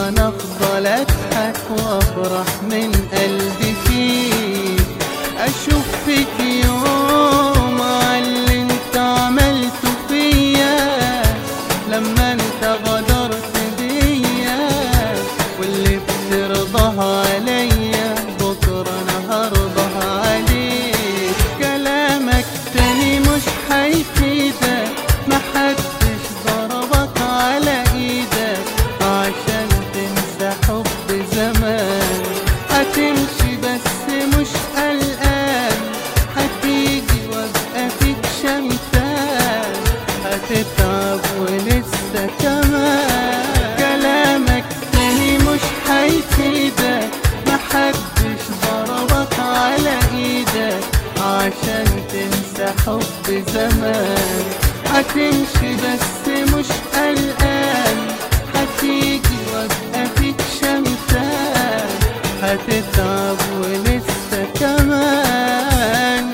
انا افضل اضحك وافرح من قلبي فيك اشوف فيك يوم على اللي انت عملته فيا لما انت غدرت بيا واللي بترضاها عليا بكره انا هرضى عليك كلامك تاني مش هيفيدك محدش ضربك على ايدك عشان تنسى حب زمان هتمشي بس مش قلقان هتيجي وابقى فيك شمتان هتتعب ولسه كمان كلامك تاني مش هيفيدك محدش ضربك على ايدك عشان تنسى حب زمان هتمشي بس مش قلقان هتيجي وابقى فيك شمتان هتتعب ولسه كمان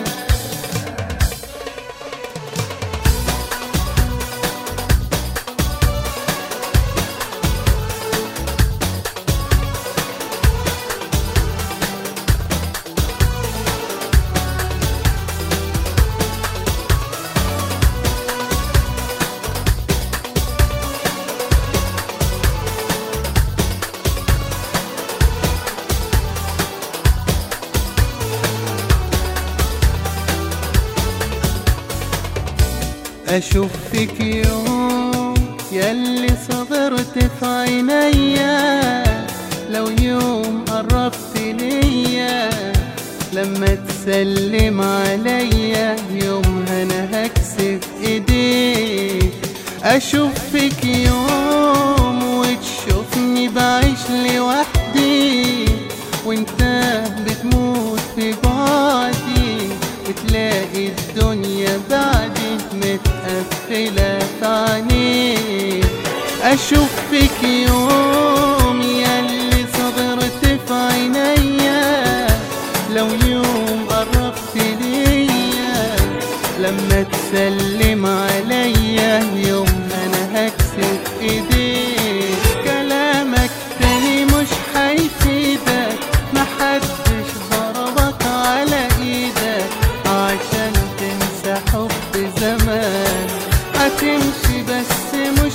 اشوف فيك يوم ياللي صغرت في عينيا لو يوم قربت ليا لما تسلم عليا يوم انا هكسف ايديك اشوف فيك يوم وتشوفني بعيش لوحدي وانت بتموت في بعدي وتلاقي الدنيا بعدي متقفلة في عينيك أشوف فيك يوم ياللي صغرت في عينيا لو يوم قربت ليا لما تسلم عليا يوم أنا هكسب إيديك كلامك تاني مش هيفيدك محدش ضربك على إيدك عشان تنسى حب زمان هتمشي بس مش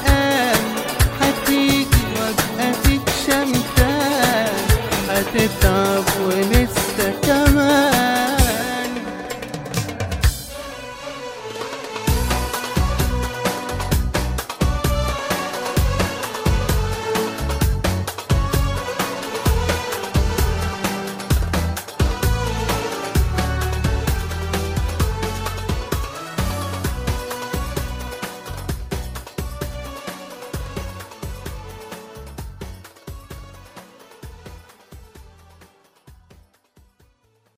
قلقان هتيجي وابقى فيك شمتان هتتعب